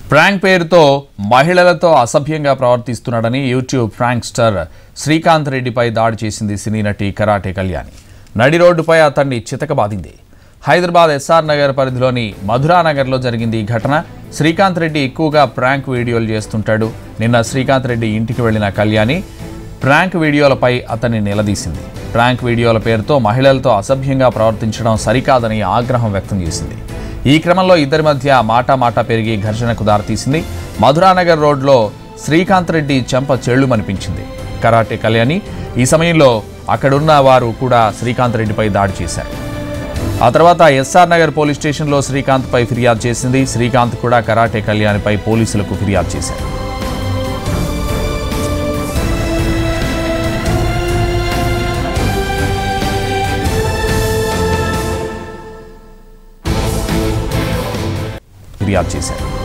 prank పేరుతో మహిళలతో అసభ్యంగా ప్రవర్తిస్తున్నాడని యూట్యూబ్ ప్రాంక్ స్టార్ శ్రీకాంత్ రెడ్డిపై దాడి చేసింది సినీ నటి కరాటే కళ్యాణి నడి రోడ్డుపై అతన్ని చితకబాదింది హైదరాబాద్ ఎస్ఆర్ నగర్ పరిధిలోని మధురానగర్లో జరిగింది ఈ ఘటన శ్రీకాంత్ రెడ్డి ఎక్కువగా ప్రాంక్ వీడియోలు చేస్తుంటాడు నిన్న శ్రీకాంత్ రెడ్డి ఇంటికి వెళ్లిన కళ్యాణి ప్రాంక్ వీడియోలపై అతన్ని నిలదీసింది ప్రాంక్ వీడియోల పేరుతో మహిళలతో అసభ్యంగా ప్రవర్తించడం సరికాదని ఆగ్రహం వ్యక్తం చేసింది ఈ క్రమంలో ఇద్దరి మధ్య మాటా మాట పెరిగి ఘర్షణకు దారితీసింది మధురానగర్ రోడ్లో శ్రీకాంత్ రెడ్డి చెంప చెళ్లుమనిపించింది కరాటే కళ్యాణి ఈ సమయంలో అక్కడున్న వారు కూడా శ్రీకాంత్ రెడ్డిపై దాడి చేశారు ఆ తర్వాత ఎస్ఆర్ నగర్ పోలీస్ స్టేషన్లో శ్రీకాంత్పై ఫిర్యాదు చేసింది శ్రీకాంత్ కూడా కరాటే కళ్యాణిపై పోలీసులకు ఫిర్యాదు చేశారు ఫిర్యాదు చేశారు